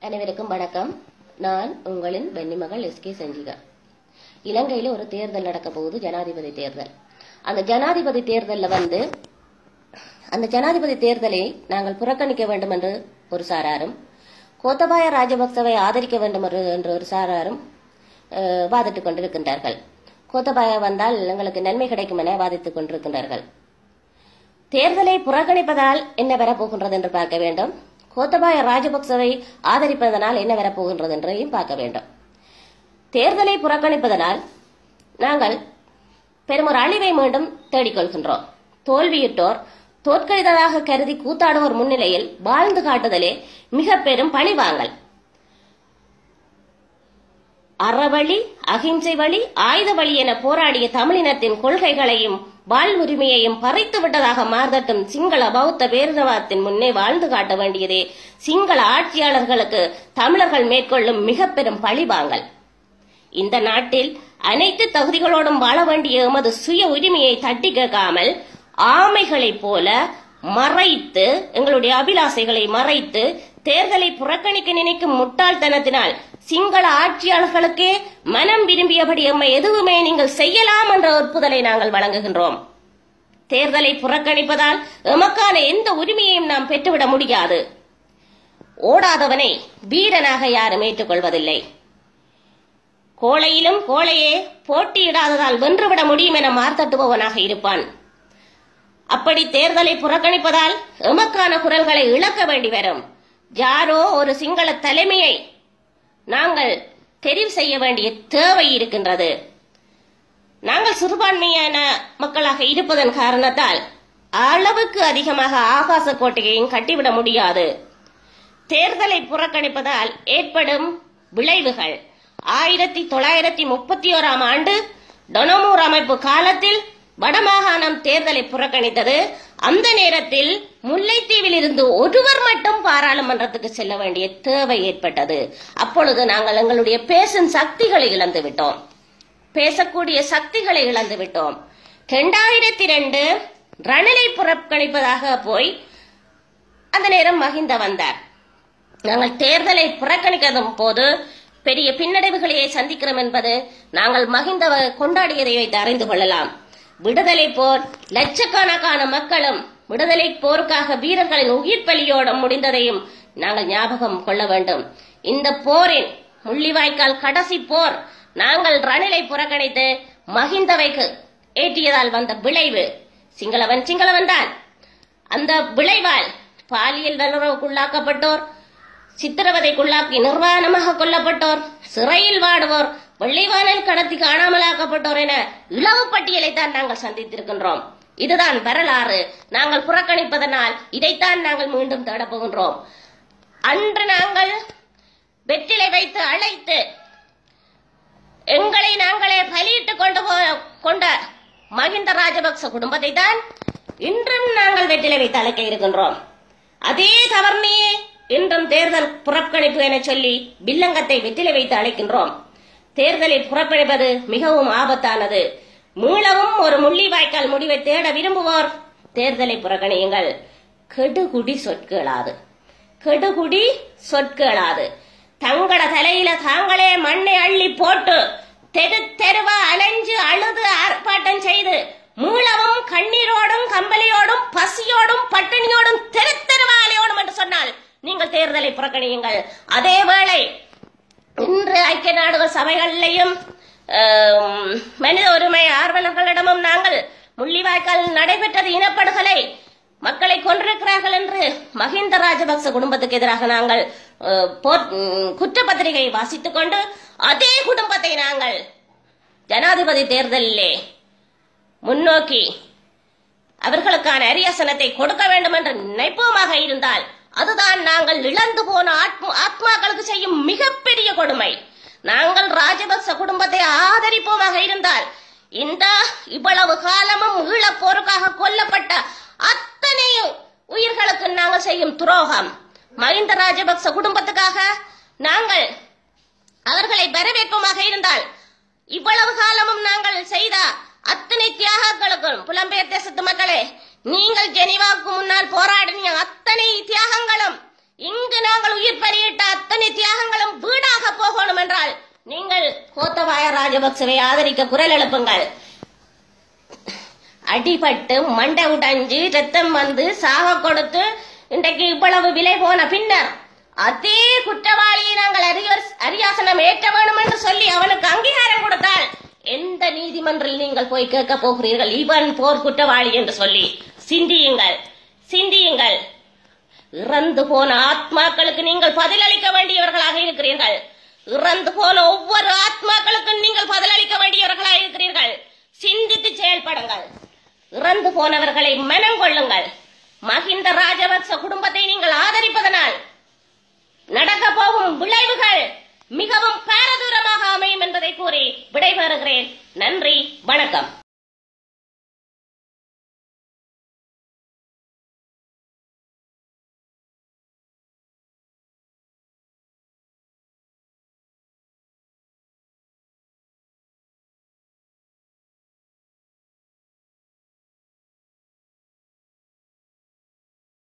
அனைவருக்கும் வணக்கம் நான் உங்களின் பெண்ணிமகள் எஸ் கே சஞ்சிகா இலங்கையில ஒரு தேர்தல் நடக்க போகுது ஜனாதிபதி தேர்தல் அந்த ஜனாதிபதி தேர்தல்ல வந்து அந்த ஜனாதிபதி தேர்தலை நாங்கள் புறக்கணிக்க வேண்டும் என்று ஒரு சாராரும் கோத்தபாய ராஜபக்சவை ஆதரிக்க வேண்டும் என்று- என்ற ஒரு சாராரும் அஹ், வாதிட்டுக் கொண்டிருக்கின்றார்கள் கோத்தபாய வந்தால் எங்களுக்கு நன்மை கிடைக்கும் என வாதித்துக் கொண்டிருக்கின்றார்கள் தேர்தலை புறக்கணிப்பதால் என்ன வரப்போகின்றது என்று பார்க்க வேண்டும் கோத்தபாய ராஜபக்சவை ஆதரிப்பதனால் என்ன வரப்போகின்றது என்றையும் பார்க்க வேண்டும் தேர்தலை புறக்கணிப்பதனால் நாங்கள் பெரும் ஒரு அழிவை மீண்டும் தேடிக்கொள்கின்றோம் தோல்வியுற்றோர் தோற்கடித்ததாக கருதி கூத்தாடுவோர் முன்னிலையில் வாழ்ந்து காட்டுதலே மிக பெரும் பழிவாங்கல் அறவழி அகிம்சை வழி ஆயுத வழி என போராடிய தமிழினத்தின் கொள்கைகளையும் வாழ்வுரிமையையும் பறித்து விட்டதாக மார்தட்டும் சிங்கள பௌத்த பேரினவாதத்தின் முன்னே வாழ்ந்து காட்ட வேண்டியதே சிங்கள ஆட்சியாளர்களுக்கு தமிழர்கள் மேற்கொள்ளும் மிக பெரும் பழிவாங்கல் இந்த நாட்டில் அனைத்து தகுதிகளோடும் வாழ வேண்டிய எமது சுய உரிமையை தட்டி கேட்காமல் ஆமைகளைப் போல மறைத்து எங்களுடைய அபிலாசைகளை மறைத்து தேர்தலை புறக்கணிக்க நினைக்கும் முட்டாள்தனத்தினால் சிங்கள ஆட்சியாளர்களுக்கே மனம் விரும்பியபடி எம்மை எதுவுமே நீங்கள் செய்யலாம் என்ற ஒப்புதலை நாங்கள் வழங்குகின்றோம் தேர்தலை புறக்கணிப்பதால் எமக்கான எந்த உரிமையையும் நாம் பெற்றுவிட முடியாது ஓடாதவனை வீரனாக யாரும் ஏற்றுக்கொள்வதில்லை கோழையிலும் கோழையே போட்டியிடாததால் வென்றுவிட முடியும் என மார்த்தட்டுபவனாக இருப்பான் அப்படி தேர்தலை புறக்கணிப்பதால் எமக்கான குரல்களை இழக்க வேண்டி வரும் யாரோ ஒரு சிங்கள தலைமையை நாங்கள் தெரிவு செய்ய வேண்டிய தேவை இருக்கின்றது நாங்கள் சிறுபான்மையான மக்களாக இருப்பதன் காரணத்தால் அளவுக்கு அதிகமாக ஆகாச கோட்டையையும் கட்டிவிட முடியாது தேர்தலை புறக்கணிப்பதால் ஏற்படும் விளைவுகள் ஆயிரத்தி தொள்ளாயிரத்தி முப்பத்தி ஓராம் ஆண்டு டொனமூர் அமைப்பு காலத்தில் வடமாகாணம் தேர்தலை புறக்கணித்தது அந்த நேரத்தில் முல்லைத்தீவில் இருந்து ஒருவர் மட்டும் பாராளுமன்றத்துக்கு செல்ல வேண்டிய தேவை ஏற்பட்டது அப்பொழுது நாங்கள் எங்களுடைய பேசும் சக்திகளை இழந்து விட்டோம் பேசக்கூடிய சக்திகளை இழந்து விட்டோம் இரண்டாயிரத்தி ரெண்டு ரணிலை புறக்கணிப்பதாக போய் அந்த நேரம் மகிந்த வந்தார் நாங்கள் தேர்தலை புறக்கணிக்கும் போது பெரிய பின்னடைவுகளையே சந்திக்கிறோம் என்பது நாங்கள் மகிந்த கொண்டாடியதை வைத்து அறிந்து கொள்ளலாம் விடுதலை போர் லட்சக்கணக்கான மக்களும் விடுதலை போருக்காக வீரர்களின் உயிர் பலியோட முடிந்ததையும் நாங்கள் ஞாபகம் கொள்ள வேண்டும் இந்த போரின் முள்ளிவாய்க்கால் கடைசி போர் நாங்கள் ரணிலை புறக்கணித்து மகிந்தவைக்கு ஏற்றியதால் வந்த விளைவு சிங்களவன் சிங்களவன் தான் அந்த விளைவால் பாலியல் வல்லுறவுக்குள்ளாக்கப்பட்டோர் சித்திரவதைக்குள்ளாக்கி நிர்வாணமாக கொல்லப்பட்டோர் சிறையில் வாடுவோர் வெள்ளைவானல் கடத்தி காணாமலாக்கப்பட்டோர் என இளவு பட்டியலை தான் நாங்கள் சந்தித்திருக்கின்றோம் இதுதான் வரலாறு நாங்கள் புறக்கணிப்பதனால் இதைத்தான் நாங்கள் மீண்டும் தேடப் போகின்றோம் அன்று நாங்கள் வெற்றிலை வைத்து அழைத்து எங்களை நாங்களே பலியிட்டுக் கொண்டு போ- கொண்ட மகிந்த ராஜபக்ச குடும்பத்தை தான் இன்றும் நாங்கள் வெற்றிலை வைத்து அழைக்க இருக்கின்றோம் அதே தவறுமையே இன்றும் தேர்தல் புறக்கணிப்பு என சொல்லி வில்லங்கத்தை வெற்றிலை வைத்து அழைக்கின்றோம் தேர்தலை புறக்கணிப்பது மிகவும் ஆபத்தானது மீளவும் ஒரு முள்ளிவாய்க்கால் முடிவை தேட விரும்புவோர் தேர்தலை புறக்கணியுங்கள் கெடுகுடி சொற்களாது கெடுகுடி சொற்களாது தங்கட தலையில தாங்களே மண்ணை அள்ளி போட்டு தெரு தெருவா அலைஞ்சு அழுது ஆர்ப்பாட்டம் செய்து மூலவும் கண்ணீரோடும் கம்பளியோடும் பசியோடும் பட்டினியோடும் தெரு தெருவா அலையோடும் என்று சொன்னால் நீங்கள் தேர்தலை புறக்கணியுங்கள் அதே வேளை இன்று ஐக்கிய நாடுகள் சபைகளிலையும் ஆம், மனித உரிமை ஆர்வலர்களிடமும் நாங்கள் முள்ளிவாய்க்கால் நடைபெற்றது இனப்படுகொலை மக்களை கொன்றிருக்கிறார்கள் என்று மஹிந்த ராஜபக்ச குடும்பத்துக்கு எதிராக நாங்கள் அஹ், போர்- ம், குற்றப்பத்திரிகை வாசித்துக் கொண்டு அதே குடும்பத்தை நாங்கள் ஜனாதிபதி தேர்தலிலே முன்னோக்கி அவர்களுக்கான அரியாசனத்தை கொடுக்க வேண்டும் என்று நினைப்போமாக இருந்தால் அதுதான் நாங்கள் இழந்து போன ஆத்ம- ஆத்மாக்களுக்கு செய்யும் மிகப்பெரிய கொடுமை நாங்கள் ராஜபக்ச குடும்பத்தை ஆதரிப்போமாக இருந்தால் இந்த இவ்வளவு காலமும் ஈழப் போருக்காக கொல்லப்பட்ட அத்தனை உயிர்களுக்கு நாங்கள் செய்யும் துரோகம் மஹிந்த ராஜபக்ச குடும்பத்துக்காக நாங்கள் அவர்களை வரவேற்போமாக இருந்தால் இவ்வளவு காலமும் நாங்கள் செய்த அத்தனை தியாகங்களுக்கும் புலம்பெயர் தேசத்து மக்களே நீங்கள் ஜெனிவாவுக்கு முன்னால் போராடின அத்தனை தியாகங்களும் இங்கு நாங்கள் உயிர் பலியிட்ட அத்தனை கோட்டாபாய ராஜபக்சவை ஆதரிக்க குரல் எழுப்புங்கள் அடிபட்டு மண்டை உடைஞ்சு ரத்தம் வந்து சாக கொடுத்து இன்றைக்கு இவ்வளவு விலை போன பின்னர் அதே குற்றவாளியை நாங்கள் அரியர் அரியாசனம் ஏற்ற வேண்டும் என்று சொல்லி அவனுக்கு அங்கீகாரம் கொடுத்தால் எந்த நீதிமன்றில் நீங்கள் போய் கேட்க போகிறீர்கள் இவன் போர் குற்றவாளி என்று சொல்லி சிந்தியுங்கள் சிந்தியுங்கள் இறந்து போன ஆத்மாக்களுக்கு நீங்கள் பதிலளிக்க வேண்டியவர்களாக இருக்கிறீர்கள் இறந்து போன ஒவ்வொரு ஆத்மாக்களுக்கும் நீங்கள் பதிலளிக்க வேண்டியவர்களாக இருக்கிறீர்கள் சிந்தித்து செயல்படுங்கள் இறந்து போனவர்களை மனம் கொள்ளுங்கள் மஹிந்த ராஜபக்ச குடும்பத்தை நீங்கள் ஆதரிப்பதனால் நடக்க போகும் விளைவுகள் மிகவும் பாரதூரமாக அமையும் என்பதை கூறி விடைபெறுகிறேன் நன்றி வணக்கம்